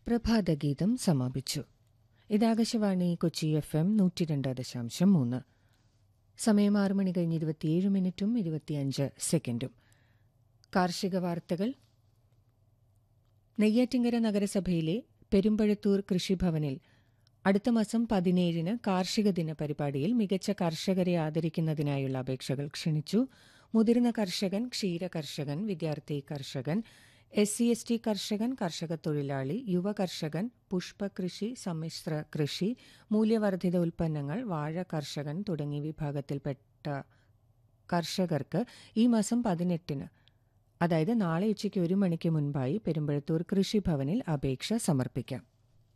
പ്രഭാതഗീതം സമാപിച്ചു ഇതാകാശവാണി Kochi F M നൂറ്റി രണ്ട് ദശാംശം മൂന്ന് സമയം ആറ് മണി കഴിഞ്ഞ് ഇരുപത്തിയേഴ് മിനിറ്റും ഇരുപത്തിയഞ്ച് സെക്കൻഡും കാർഷിക വാർത്തകൾ നെയ്യാറ്റിങ്കര നഗരസഭയിലെ പെരുമ്പഴത്തൂർ കൃഷിഭവനിൽ അടുത്ത മാസം പതിനേഴിന് കാർഷിക ദിന പരിപാടിയിൽ മികച്ച കർഷകരെ ആദരിക്കുന്നതിനായുള്ള അപേക്ഷകൾ ക്ഷണിച്ചു മുതിർന്ന കർഷകൻ ക്ഷീര കർഷകൻ വിദ്യാർത്ഥി കർഷകൻ എസ് സി എസ് ടി കർഷകൻ കർഷക തൊഴിലാളി യുവ കർഷകൻ പുഷ്പകൃഷി സമ്മിശ്ര കൃഷി മൂല്യവർദ്ധിത ഉൽപ്പന്നങ്ങൾ വാഴ കർഷകൻ തുടങ്ങിയ വിഭാഗത്തിൽപ്പെട്ട കർഷകർക്ക് ഈ മാസം പതിനെട്ടിന് അതായത് നാളെ ഉച്ചയ്ക്ക് ഒരു മണിക്ക് മുൻപായി പെരുമ്പഴത്തൂർ കൃഷിഭവനിൽ അപേക്ഷ സമർപ്പിക്കാം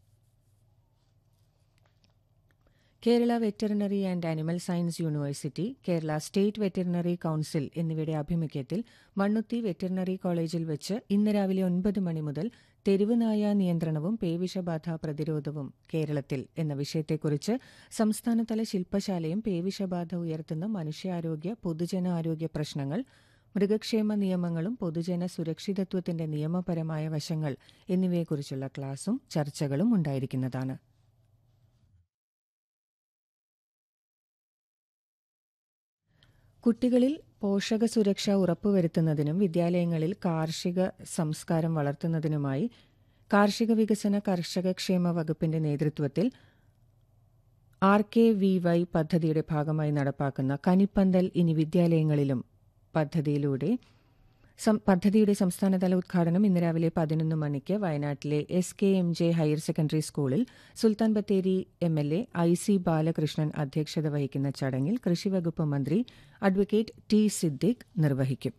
Kerala veterinary and animal science university Kerala state veterinary council എന്നിവയുടെ ആഭിമുഖ്യത്തിൽ മണ്ണുത്തി വെറ്ററിനറി കോളേജിൽ വെച്ച് ഇന്ന് രാവിലെ ഒൻപത് മണി മുതൽ തെരുവ് നായ നിയന്ത്രണവും പേവിഷബാധ പ്രതിരോധവും കേരളത്തിൽ എന്ന വിഷയത്തെക്കുറിച്ച് സംസ്ഥാനതല ശില്പശാലയും പേവിഷബാധ ഉയർത്തുന്ന മനുഷ്യാരോഗ്യ പൊതുജന ആരോഗ്യ പ്രശ്നങ്ങൾ മൃഗക്ഷേമ നിയമങ്ങളും പൊതുജന സുരക്ഷിതത്വത്തിന്റെ നിയമപരമായ വശങ്ങൾ എന്നിവയെക്കുറിച്ചുള്ള ക്ലാസും ചർച്ചകളും ഉണ്ടായിരിക്കുന്നതാണ് കുട്ടികളിൽ പോഷക സുരക്ഷ ഉറപ്പുവരുത്തുന്നതിനും വിദ്യാലയങ്ങളിൽ കാർഷിക സംസ്കാരം വളർത്തുന്നതിനുമായി കാർഷിക വികസന കർഷക ക്ഷേമ വകുപ്പിന്റെ നേതൃത്വത്തിൽ ആർ കെ വി വൈ പദ്ധതിയുടെ ഭാഗമായി നടപ്പാക്കുന്ന കനിപ്പന്തൽ ഇനി വിദ്യാലയങ്ങളിലും പദ്ധതിയിലൂടെ പദ്ധതിയുടെ സംസ്ഥാനതല ഉദ്ഘാടനം ഇന്ന് രാവിലെ പതിനൊന്ന് മണിക്ക് വയനാട്ടിലെ S K M J higher secondary സ്കൂളിൽ Sultan Bathery M L A I C Balakrishnan അധ്യക്ഷത വഹിക്കുന്ന ചടങ്ങിൽ കൃഷിവകുപ്പ് മന്ത്രി അഡ്വക്കേറ്റ് ടി സിദ്ദിഖ് നിർവഹിക്കും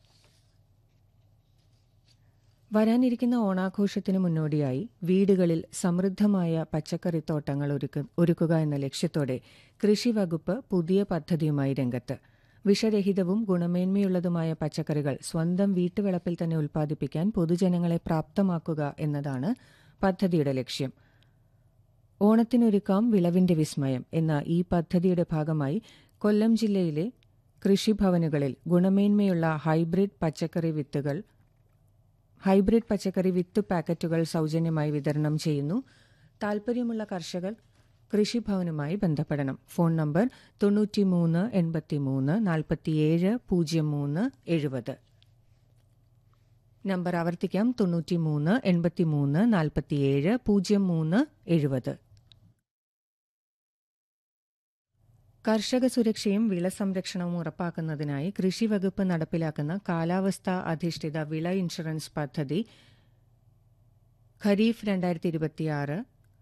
വരാനിരിക്കുന്ന ഓണാഘോഷത്തിന് മുന്നോടിയായി വീടുകളിൽ സമൃദ്ധമായ പച്ചക്കറിത്തോട്ടങ്ങൾ ഒരുക്കുക എന്ന ലക്ഷ്യത്തോടെ കൃഷിവകുപ്പ് പുതിയ പദ്ധതിയുമായി രംഗത്ത് വിഷരഹിതവും ഗുണമേന്മയുള്ളതുമായ പച്ചക്കറികൾ സ്വന്തം വീട്ടുവളപ്പിൽ തന്നെ ഉൽപ്പാദിപ്പിക്കാൻ പൊതുജനങ്ങളെ പ്രാപ്തമാക്കുക എന്നതാണ് പദ്ധതിയുടെ ലക്ഷ്യം ഓണത്തിനൊരുക്കാം വിളവിന്റെ വിസ്മയം എന്ന ഈ പദ്ധതിയുടെ ഭാഗമായി കൊല്ലം ജില്ലയിലെ കൃഷിഭവനുകളിൽ ഗുണമേന്മയുള്ള ഹൈബ്രിഡ് പച്ചക്കറി വിത്തുകൾ ഹൈബ്രിഡ് പച്ചക്കറി വിത്ത് പാക്കറ്റുകൾ സൗജന്യമായി വിതരണം ചെയ്യുന്നു താൽപ്പര്യമുള്ള കർഷകർ കൃഷിഭവനുമായി ബന്ധപ്പെടണം ഫോൺ നമ്പർ തൊണ്ണൂറ്റിമൂന്ന് എൺപത്തിമൂന്ന് നാൽപ്പത്തിയേഴ് പൂജ്യം മൂന്ന് എഴുപത് നമ്പർ ആവർത്തിക്കാം തൊണ്ണൂറ്റിമൂന്ന് എൺപത്തിമൂന്ന് നാൽപ്പത്തിയേഴ് പൂജ്യം മൂന്ന് എഴുപത് കർഷക സുരക്ഷയും വിള സംരക്ഷണവും ഉറപ്പാക്കുന്നതിനായി കൃഷിവകുപ്പ് നടപ്പിലാക്കുന്ന കാലാവസ്ഥാ അധിഷ്ഠിത വിള ഇൻഷുറൻസ് പദ്ധതി ഖരീഫ് രണ്ടായിരത്തി ഇരുപത്തിയാറ്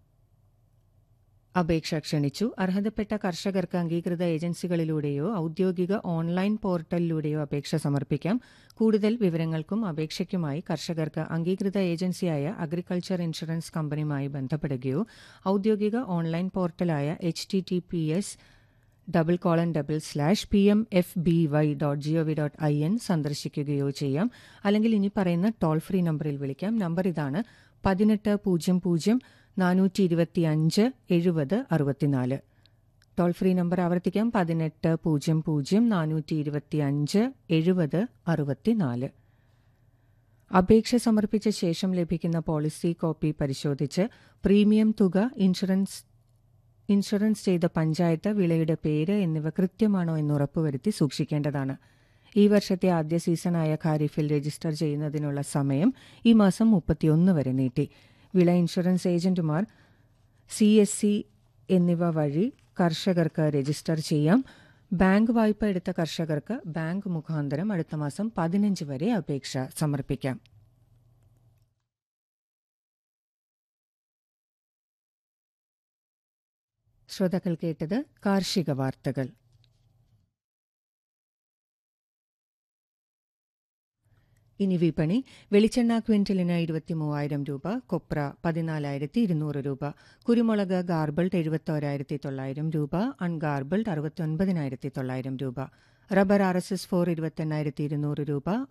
അപേക്ഷ ക്ഷണിച്ചു അർഹതപ്പെട്ട കർഷകർക്ക് അംഗീകൃത ഏജൻസികളിലൂടെയോ ഔദ്യോഗിക ഓൺലൈൻ പോർട്ടലിലൂടെയോ അപേക്ഷ സമർപ്പിക്കാം കൂടുതൽ വിവരങ്ങൾക്കും അപേക്ഷയ്ക്കുമായി കർഷകർക്ക് അംഗീകൃത ഏജൻസിയായ അഗ്രികൾച്ചർ ഇൻഷുറൻസ് കമ്പനിയുമായി ബന്ധപ്പെടുകയോ ഔദ്യോഗിക ഓൺലൈൻ പോർട്ടലായ H T T P S double colon double slash P M F B Y dot G O V dot I N സന്ദർശിക്കുകയോ ചെയ്യാം അല്ലെങ്കിൽ ഇനി പറയുന്ന ടോൾ ഫ്രീ നമ്പറിൽ വിളിക്കാം നമ്പർ ഇതാണ് പതിനെട്ട് പൂജ്യം പൂജ്യം നാനൂറ്റി ഇരുപത്തി അഞ്ച് എഴുപത് അറുപത്തിനാല് ടോൾ ഫ്രീ നമ്പർ ആവർത്തിക്കാം പതിനെട്ട് പൂജ്യം പൂജ്യം നാനൂറ്റി ഇരുപത്തി അഞ്ച് എഴുപത് അറുപത്തിനാല് അപേക്ഷ സമർപ്പിച്ച ശേഷം ലഭിക്കുന്ന പോളിസി കോപ്പി പരിശോധിച്ച് പ്രീമിയം തുക ഇൻഷുറൻസ് ഇൻഷുറൻസ് ചെയ്ത പഞ്ചായത്ത് വിളയുടെ പേര് എന്നിവ കൃത്യമാണോ എന്ന് ഉറപ്പുവരുത്തി സൂക്ഷിക്കേണ്ടതാണ് ഈ വർഷത്തെ ആദ്യ സീസണായ ഖാരിഫിൽ രജിസ്റ്റർ ചെയ്യുന്നതിനുള്ള സമയം ഈ മാസം മുപ്പത്തിയൊന്ന് വരെ നീട്ടി വിള ഇൻഷുറൻസ് ഏജന്റുമാർ സി എസ് സി എന്നിവ വഴി കർഷകർക്ക് രജിസ്റ്റർ ചെയ്യാം ബാങ്ക് വായ്പ എടുത്ത കർഷകർക്ക് ബാങ്ക് മുഖാന്തരം അടുത്ത മാസം പതിനഞ്ച് വരെ അപേക്ഷ സമർപ്പിക്കാം ശ്രോതാക്കൾ കേട്ടത് കാർഷിക വാർത്തകൾ ഇനി വിപണി വെളിച്ചെണ്ണ ക്വിന്റലിന് ഇരുപത്തിമൂവായിരം രൂപ കൊപ്ര പതിനാലായിരത്തി ഇരുന്നൂറ് രൂപ കുരുമുളക് ഗാർബിൾഡ് എഴുപത്തോരായിരത്തി തൊള്ളായിരം രൂപ അൺഗാർബിൾഡ് അറുപത്തൊൻപതിനായിരത്തി തൊള്ളായിരം രൂപ rubber R S S four ഇരുപത്തെണ്ണായിരത്തി ഇരുന്നൂറ് രൂപ